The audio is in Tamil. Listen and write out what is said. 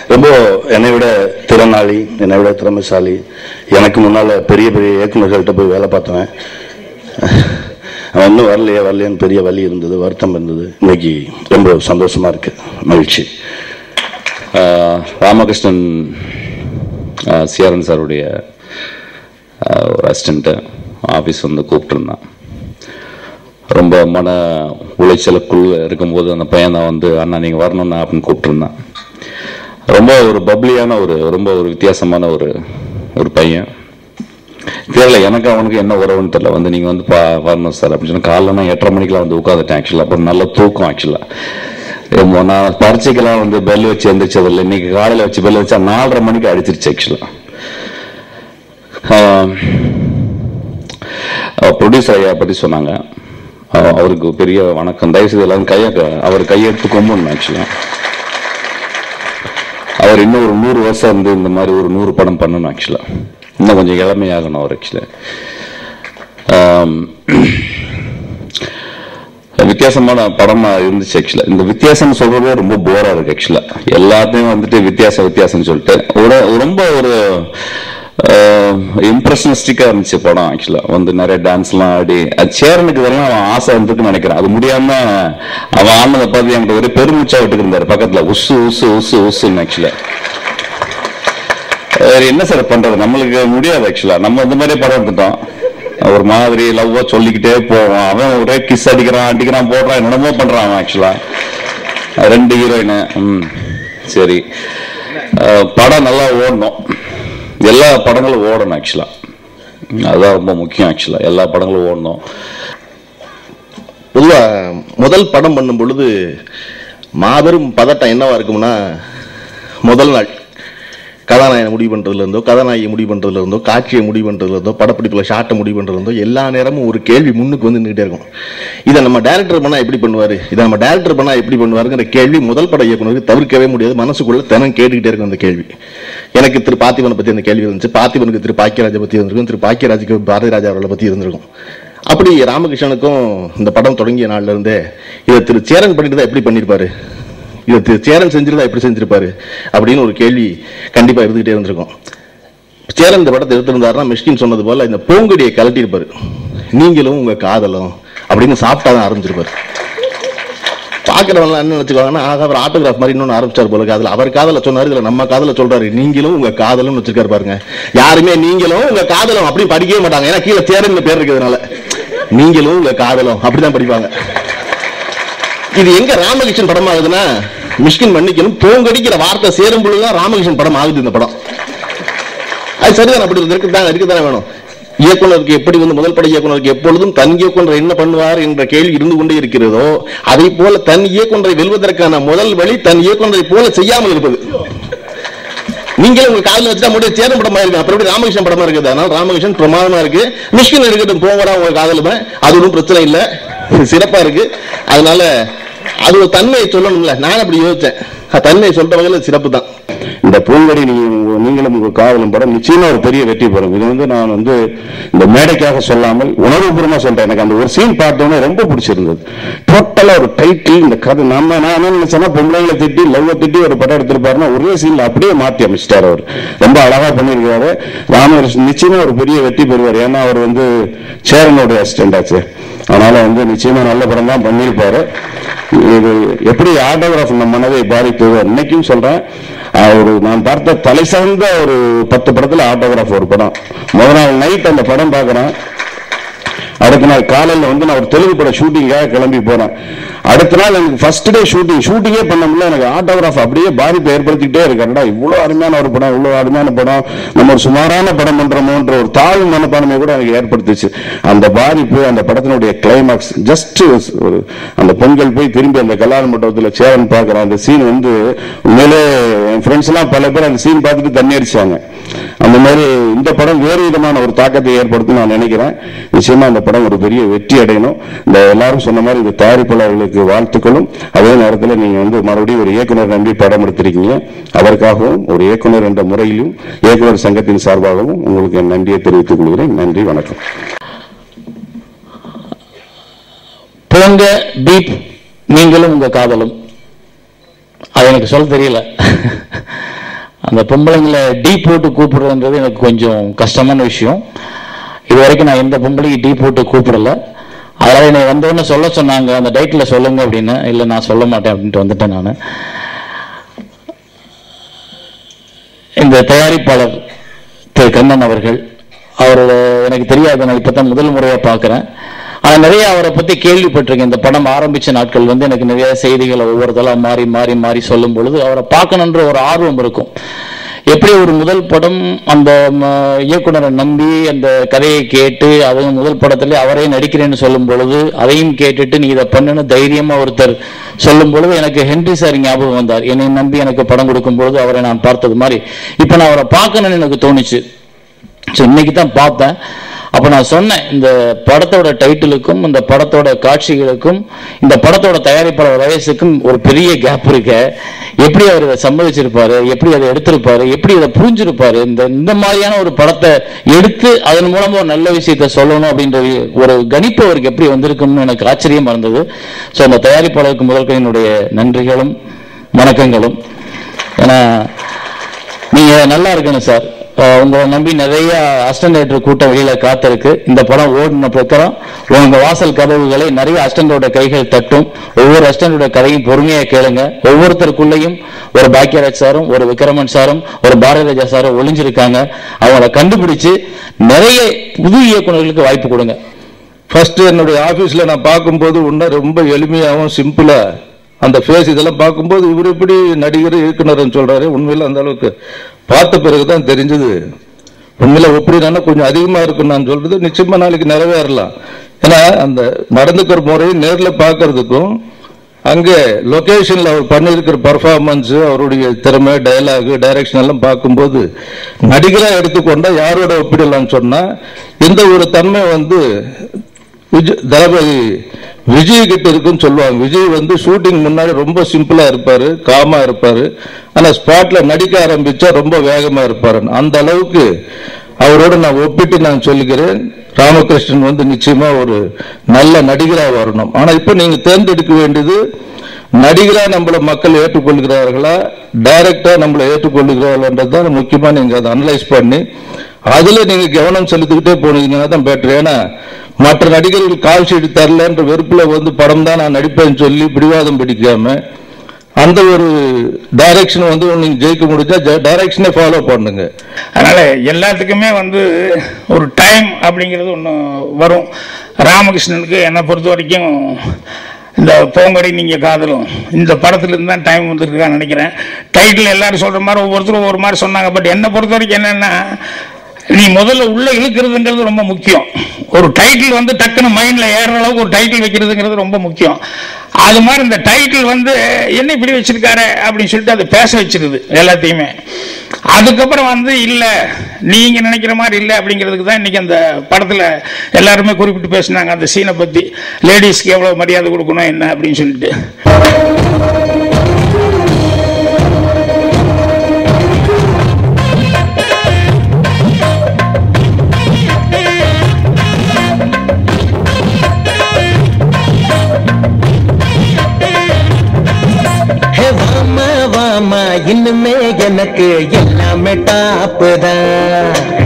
ரொம்ப என்னை விட திறனாளி என்னை விட திறமைசாலி எனக்கு முன்னால் பெரிய பெரிய இயக்குநர்கள்ட்ட போய் வேலை பார்த்தவன் அவன் இன்னும் வரலையே வரலையேன்னு பெரிய வலி இருந்தது வருத்தம் இருந்தது இன்னைக்கு ரொம்ப சந்தோஷமா இருக்கு மகிழ்ச்சி ஆஹ் ராமகிருஷ்ணன் ஆஹ் சிஆர்என் சாருடைய ஆஹ் ஒரு அசிஸ்டண்ட்டு ஆஃபீஸ் வந்து கூப்பிட்டுருந்தான் ரொம்ப மன உளைச்சலுக்குள் இருக்கும்போது அந்த பையன் தான் வந்து அண்ணா நீங்கள் வரணும்ண்ணா அப்படின்னு கூப்பிட்டுருந்தான் ரொம்ப ஒரு பப்ளியான ஒரு ரொம்ப ஒரு வித்தியாசமான ஒரு ஒரு பையன் தெரியல எனக்கு அவனுக்கு என்ன உறவுன்னு தெரியல வந்து நீங்கள் வந்து பா வரணும் சார் அப்படின்னு சொன்னா காலைல நான் எட்டரை மணிக்கெலாம் வந்து உட்காந்துட்டேன் ஆக்சுவலாக அப்புறம் நல்ல தூக்கம் ஆக்சுவலாக நான் பரீட்சைக்கெல்லாம் வந்து பெல் வச்சு எந்திரிச்சதில்லை இன்னைக்கு காலையில் வச்சு பெல் வச்சா நாலரை மணிக்கு அடிச்சிருச்சு ஆக்சுவலாக ப்ரொடியூசர் ஐயா பற்றி சொன்னாங்க அஹ் அவருக்கு பெரிய வணக்கம் தயவுசெய்து எல்லாரும் கையை அவர் கையெடுத்து கொம்பணும் ஆக்சுவலாக அவர் இன்னும் ஒரு நூறு வருஷம் இருந்து இந்த மாதிரி ஒரு நூறு படம் பண்ணணும் ஆக்சுவலாக இன்னும் கொஞ்சம் இளமையாகணும் அவர் ஆக்சுவலாக வித்தியாசமான படமா இருந்துச்சு ஆக்சுவலா இந்த வித்தியாசம் சொல்றதே ரொம்ப போரா இருக்கு ஆக்சுவலா எல்லாத்தையும் வந்துட்டு வித்தியாசம் வித்தியாசம்னு சொல்லிட்டு ஒரு ரொம்ப ஒரு இம்ப்ரெஷனிஸ்டிக்கா இருந்துச்சு படம் ஆக்சுவலா வந்து நிறைய டான்ஸ்லாம் ஆடி அது சேரனுக்கு இதெல்லாம் அவன் ஆசை இருந்துக்குன்னு நினைக்கிறேன் அது முடியாம அவன் ஆனதை பார்த்து என்கிட்ட ஒரு பெருமிச்சா விட்டுக்கு இருந்தாரு பக்கத்துல உசு உசு உசு உசுன்னு ஆக்சுவலா வேற என்ன சார் பண்றது நம்மளுக்கு முடியாது ஆக்சுவலா நம்ம இந்த மாதிரியே படம் எடுத்துட்டோம் ஒரு மாதிரி லவ்வா சொல்லிக்கிட்டே போவான் அவன் ஒரே கிஸ் அடிக்கிறான் அடிக்கிறான் போடுறான் என்னென்னமோ பண்றான் அவன் ஆக்சுவலா ரெண்டு ஹீரோயின் ம் சரி அஹ், படம் நல்லா ஓடணும் எல்லா படங்களும் ஓடணும் ஆக்சுவலா அதுதான் ரொம்ப முக்கியம் ஆக்சுவலா எல்லா படங்களும் ஓடணும் பொதுவா முதல் படம் பண்ணும் பொழுது மாபெரும் பதட்டம் என்னவா இருக்கும்னா முதல் நாள் கதாநாயகனை முடிவு பண்றதுல இருந்தோ கதாநாயகியை முடிவு பண்றதுல இருந்தோ காட்சியை முடிவு பண்றதுல இருந்தோ படப்பிடிப்புல ஷாட்டை முடிவு பண்றதுல இருந்தோ எல்லா நேரமும் ஒரு கேள்வி முன்னுக்கு வந்து நின்றுட்டே இருக்கும் இதை நம்ம டேரக்டர் பண்ணா எப்படி பண்ணுவாரு இதை நம்ம டேரக்டர் பண்ணா எப்படி பண்ணுவாருங்கிற கேள்வி முதல் பட இயக்குனருக்கு தவிர்க்கவே முடியாது மனசுக்குள்ள தினம் கேட்டுக்கிட்டே இருக்கும் அந்த கேள்வி எனக்கு திரு பார்த்திபனை பத்தி அந்த கேள்வி இருந்துச்சு பார்த்திபனுக்கு திரு பாக்கியராஜை பத்தி இருந்திருக்கும் திரு பாக்கியராஜுக்கு பாரதி ராஜா அவர்களை பத்தி இருந்திருக்கும் அப்படி ராமகிருஷ்ணனுக்கும் இந்த படம் தொடங்கிய நாள்ல இருந்தே இதை திரு சேரன் பண்ணிட்டு தான் எப்படி பண்ணிருப்பாரு இதை திரு சேரன் செஞ்சிருந்தா எப்படி செஞ்சிருப்பாரு அப்படின்னு ஒரு கேள்வி கண்டிப்பா இருந்துகிட்டே இருந்திருக்கும் சேரன் இந்த படத்தை எடுத்திருந்தாருன்னா மிஷ்கின் சொன்னது போல இந்த பூங்கொடியை கலட்டியிருப்பாரு நீங்களும் உங்க காதலும் அப்படின்னு சாப்பிட்டா தான் ஆரம்பிச்சிருப்பாரு பாக்குறவங்க என்ன நினைச்சுக்குவாங்கன்னா ஆக அவர் ஆட்டோகிராஃப் மாதிரி இன்னொன்று ஆரம்பிச்சார் போல காதல அவர் காதல சொன்னாரு இதுல நம்ம காதல சொல்றாரு நீங்களும் உங்க காதலும் வச்சிருக்காரு பாருங்க யாருமே நீங்களும் உங்க காதலும் அப்படி படிக்கவே மாட்டாங்க ஏன்னா கீழே சேரன் பேர் இருக்கிறதுனால நீங்களும் உங்க காதலும் அப்படிதான் படிப்பாங்க இது எங்க ராமகிருஷ்ணன் படம் ஆகுதுன்னா மிஷ்கின் மன்னிக்கணும் பூங்கடிக்கிற வார்த்தை சேரும் பொழுதுதான் ராமகிருஷ்ணன் படம் ஆகுது இந்த படம் அது சரிதான் அப்படி இருக்குதானே இருக்குதானே வேணும் இயக்குனருக்கு எப்படி வந்து முதல் பட இயக்குனருக்கு எப்பொழுதும் தன் இயக்குனர் என்ன பண்ணுவார் என்ற கேள்வி இருந்து கொண்டே இருக்கிறதோ அதை போல தன் இயக்குனரை வெல்வதற்கான முதல் வழி தன் இயக்குனரை போல செய்யாமல் இருப்பது நீங்களே உங்க காலில் வச்சுட்டா முடிய சேரம் படமா இருக்கு அப்புறம் எப்படி ராமகிருஷ்ணன் படமா இருக்குது அதனால ராமகிருஷ்ணன் பிரமாதமா இருக்கு மிஷ்கின் இருக்கட்டும் போங்கடா உங்க காதலுமே அது ஒன்றும் பிரச்சனை இல்லை சிறப்பா இருக்கு அதனால அது ஒரு தன்மையை சொல்லணும்ல நான் அப்படி யோசிச்சேன் அது தன்மையை சொல்ற வகையில சிறப்பு தான் இந்த பூங்கடி நீ நீங்களும் உங்கள் காதலும் படம் நிச்சயமா ஒரு பெரிய வெற்றி பெறும் இது வந்து நான் வந்து இந்த மேடைக்காக சொல்லாமல் உணர்வுபூர்வமா சொல்றேன் எனக்கு அந்த ஒரு சீன் பார்த்தோன்னே ரொம்ப பிடிச்சிருந்தது டோட்டலா ஒரு டைட்டில் இந்த கதை நம்ம நான் என்ன நினைச்சேன்னா பொம்பளைங்களை திட்டி லவ்வை திட்டி ஒரு படம் எடுத்திருப்பாருன்னா ஒரே சீன்ல அப்படியே மாற்றி அமைச்சிட்டார் அவர் ரொம்ப அழகா பண்ணியிருக்காரு ராமகிருஷ்ணன் நிச்சயமா ஒரு பெரிய வெற்றி பெறுவார் ஏன்னா அவர் வந்து சேரனுடைய அசிஸ்டன்ட் ஆச்சு அதனால வந்து நிச்சயமா நல்ல படம் தான் பண்ணியிருப்பாரு இது எப்படி ஆட்டோகிராஃப் நம்ம மனதை பாதித்தது இன்னைக்கும் சொல்றேன் ஆஹ் ஒரு நான் பார்த்த தலை சார்ந்த ஒரு பத்து படத்துல ஆட்டோகிராஃப் ஒரு படம் முதல் நாள் நைட் அந்த படம் பார்க்குறேன் அடுத்த நாள் காலையில் வந்து நான் ஒரு தெலுங்கு படம் ஷூட்டிங்காக கிளம்பி போறேன் அடுத்த நாள் எனக்கு ஃபர்ஸ்ட் டே ஷூட்டிங் ஷூட்டிங்கே பண்ண முடியல எனக்கு ஆட்டோகிராஃப் அப்படியே பாதிப்பை ஏற்படுத்திக்கிட்டே இருக்கேன்டா இவ்வளோ அருமையான ஒரு படம் இவ்வளோ அருமையான படம் நம்ம ஒரு சுமாரான படம் பண்றோமோன்ற ஒரு தாழ்வு மனப்பான்மை கூட எனக்கு ஏற்படுத்துச்சு அந்த பாதிப்பு அந்த படத்தினுடைய கிளைமாக்ஸ் ஜஸ்ட் ஒரு அந்த பெண்கள் போய் திரும்பி அந்த கல்யாண மண்டபத்தில் சேரன் பார்க்குறேன் அந்த சீன் வந்து உண்மையிலே என் ஃப்ரெண்ட்ஸ் எல்லாம் பல பேர் அந்த சீன் பார்த்துட்டு தண்ணி அடிச்சாங்க அந்த மாதிரி இந்த படம் வேறு விதமான ஒரு தாக்கத்தை ஏற்படுத்தும் நான் நினைக்கிறேன் நிச்சயமா இந்த படம் ஒரு பெரிய வெற்றி அடையணும் இந்த எல்லாரும் சொன்ன மாதிரி இந்த தயாரிப்பாளர்களுக்கு வாழ்த்துக்களும் அதே நேரத்தில் நீங்க வந்து மறுபடியும் ஒரு இயக்குனர் நம்பி படம் எடுத்திருக்கீங்க அதற்காகவும் ஒரு இயக்குனர் என்ற முறையிலும் இயக்குனர் சங்கத்தின் சார்பாகவும் உங்களுக்கு என் நன்றியை தெரிவித்துக் கொள்கிறேன் நன்றி வணக்கம் போங்க பீப் நீங்களும் உங்க காதலும் அதை எனக்கு சொல்ல தெரியல அந்த பொம்பளைங்களை டீ போட்டு கூப்பிடுறதுன்றது எனக்கு கொஞ்சம் கஷ்டமான விஷயம் இது வரைக்கும் நான் எந்த பொம்பளைக்கு டீ போட்டு கூப்பிடல அதனால என்னை வந்தோடனே சொல்ல சொன்னாங்க அந்த டைட்டில் சொல்லுங்க அப்படின்னு இல்லை நான் சொல்ல மாட்டேன் அப்படின்ட்டு வந்துட்டேன் நான் இந்த தயாரிப்பாளர் திரு கண்ணன் அவர்கள் அவர் எனக்கு தெரியாது நான் இப்போ தான் முதல் முறையாக பார்க்குறேன் ஆனால் நிறைய அவரை பற்றி கேள்விப்பட்டிருக்கேன் இந்த படம் ஆரம்பித்த நாட்கள் வந்து எனக்கு நிறைய செய்திகளை ஒவ்வொருத்தலாம் மாறி மாறி மாறி சொல்லும் பொழுது அவரை பார்க்கணுன்ற ஒரு ஆர்வம் இருக்கும் எப்படி ஒரு முதல் படம் அந்த ம, இயக்குனரை நம்பி அந்த கதையை கேட்டு அதுவும் முதல் படத்துல அவரே நடிக்கிறேன்னு சொல்லும் பொழுது அதையும் கேட்டுட்டு நீ இதை பண்ணுன்னு தைரியமா ஒருத்தர் சொல்லும் பொழுது எனக்கு ஹென்றி சார் ஞாபகம் வந்தார் என்னை நம்பி எனக்கு படம் கொடுக்கும் பொழுது அவரை நான் பார்த்தது மாதிரி இப்போ நான் அவரை பார்க்கணும்னு எனக்கு தோணுச்சு ஸோ இன்னைக்கு தான் பார்த்தேன் அப்போ நான் சொன்னேன் இந்த படத்தோட டைட்டிலுக்கும் இந்த படத்தோட காட்சிகளுக்கும் இந்த படத்தோட தயாரிப்பாளர் வயசுக்கும் ஒரு பெரிய கேப் இருக்க எப்படி அவர் இதை சம்மதிச்சிருப்பாரு எப்படி அதை எடுத்திருப்பாரு எப்படி இதை புரிஞ்சிருப்பாரு இந்த இந்த மாதிரியான ஒரு படத்தை எடுத்து அதன் மூலமா ஒரு நல்ல விஷயத்த சொல்லணும் அப்படின்ற ஒரு கணிப்பு அவருக்கு எப்படி வந்திருக்கும்னு எனக்கு ஆச்சரியமா இருந்தது ஸோ அந்த தயாரிப்பாளருக்கு முதல்கள் என்னுடைய நன்றிகளும் வணக்கங்களும் ஏன்னா நீங்க நல்லா இருக்கணும் சார் அஹ் உங்களை நம்பி நிறைய அஸ்டண்டேட்டர் கூட்டம் வெளியில காத்திருக்கு இந்த படம் ஓடின பிரகாரம் உங்க வாசல் கதவுகளை நிறைய அஸ்டண்டோட கைகள் தட்டும் ஒவ்வொரு அஸ்டண்டோட கதையும் பொறுமையா கேளுங்க ஒவ்வொருத்தருக்குள்ளேயும் ஒரு பாக்கியராஜ் சாரும் ஒரு விக்ரமன் சாரும் ஒரு பாரதிராஜா சாரும் ஒளிஞ்சிருக்காங்க அவங்கள கண்டுபிடிச்சு நிறைய புது இயக்குனர்களுக்கு வாய்ப்பு கொடுங்க ஃபர்ஸ்ட் என்னுடைய ஆபீஸ்ல நான் பார்க்கும்போது இன்னும் ரொம்ப எளிமையாகவும் சிம்பிளா அந்த ஃபேஸ் இதெல்லாம் பார்க்கும்போது இவர் எப்படி நடிகர் இயக்குனர்னு சொல்றாரு உண்மையில அந்த அளவுக்கு பார்த்த பிறகுதான் தெரிஞ்சது உண்மையில எப்படின்னா கொஞ்சம் அதிகமா இருக்குன்னு நான் சொல்றது நிச்சயமா நாளைக்கு நிறைவேறலாம் ஏன்னா அந்த நடந்துக்கிற முறையை நேர்ல பார்க்கறதுக்கும் அங்கே லொகேஷன்ல அவர் பண்ணியிருக்கிற பர்ஃபார்மன்ஸ் அவருடைய திறமை டயலாக் டைரக்ஷன் எல்லாம் பார்க்கும்போது நடிகரா எடுத்துக்கொண்டா யாரோட ஒப்பிடலாம்னு சொன்னா இந்த ஒரு தன்மை வந்து விஜய் தளபதி விஜய் கிட்ட இருக்குன்னு சொல்லுவாங்க விஜய் வந்து ஷூட்டிங் முன்னாடி ரொம்ப சிம்பிளா இருப்பாரு காமா இருப்பாரு ஆனா ஸ்பாட்ல நடிக்க ஆரம்பிச்சா ரொம்ப வேகமா இருப்பாரு அந்த அளவுக்கு அவரோட நான் ஒப்பிட்டு நான் சொல்லுகிறேன் ராமகிருஷ்ணன் வந்து நிச்சயமா ஒரு நல்ல நடிகரா வரணும் ஆனா இப்ப நீங்க தேர்ந்தெடுக்க வேண்டியது நடிகரா நம்மள மக்கள் ஏற்றுக்கொள்கிறார்களா டைரக்டா நம்மளை ஏற்றுக்கொள்கிறார்கள்ன்றதான் முக்கியமா நீங்க அதை அனலைஸ் பண்ணி அதுல நீங்க கவனம் செலுத்திக்கிட்டே போனீங்கன்னா தான் பெட்டர் ஏன்னா மற்ற நடிகர்கள் கால் ஷீட் தரலன்ற வெறுப்புல வந்து படம் தான் நான் நடிப்பேன்னு சொல்லி பிடிவாதம் பிடிக்காம அந்த ஒரு டைரக்ஷன் வந்து நீங்க ஜெயிக்க முடிஞ்சா டைரக்ஷனே ஃபாலோ பண்ணுங்க அதனால எல்லாத்துக்குமே வந்து ஒரு டைம் அப்படிங்கிறது ஒன்று வரும் ராமகிருஷ்ணனுக்கு என்னை பொறுத்த வரைக்கும் இந்த பூங்கொடி நீங்க காதலும் இந்த படத்துல இருந்து தான் டைம் வந்துருக்கான்னு நினைக்கிறேன் டைட்டில் எல்லாரும் சொல்ற மாதிரி ஒவ்வொருத்தரும் ஒவ்வொரு மாதிரி சொன்னாங்க பட் என்னை பொறுத்த வரைக்கும் என்னன்னா நீ முதல்ல உள்ள இழுக்கிறதுங்கிறது ரொம்ப முக்கியம் ஒரு டைட்டில் வந்து டக்குன்னு மைண்ட்ல ஏறுற அளவுக்கு ஒரு டைட்டில் வைக்கிறதுங்கிறது ரொம்ப முக்கியம் அது மாதிரி இந்த டைட்டில் வந்து என்ன இப்படி வச்சிருக்காரு அப்படின்னு சொல்லிட்டு அதை பேச வச்சிருது எல்லாத்தையுமே அதுக்கப்புறம் வந்து இல்ல நீங்க நினைக்கிற மாதிரி இல்லை அப்படிங்கிறதுக்கு தான் இன்னைக்கு அந்த படத்துல எல்லாருமே குறிப்பிட்டு பேசினாங்க அந்த சீனை பத்தி லேடிஸ்க்கு எவ்வளவு மரியாதை கொடுக்கணும் என்ன அப்படின்னு சொல்லிட்டு ஹே வாமா வாமா இன்னுமே எனக்கு எல்லாமே டாப்பு தான்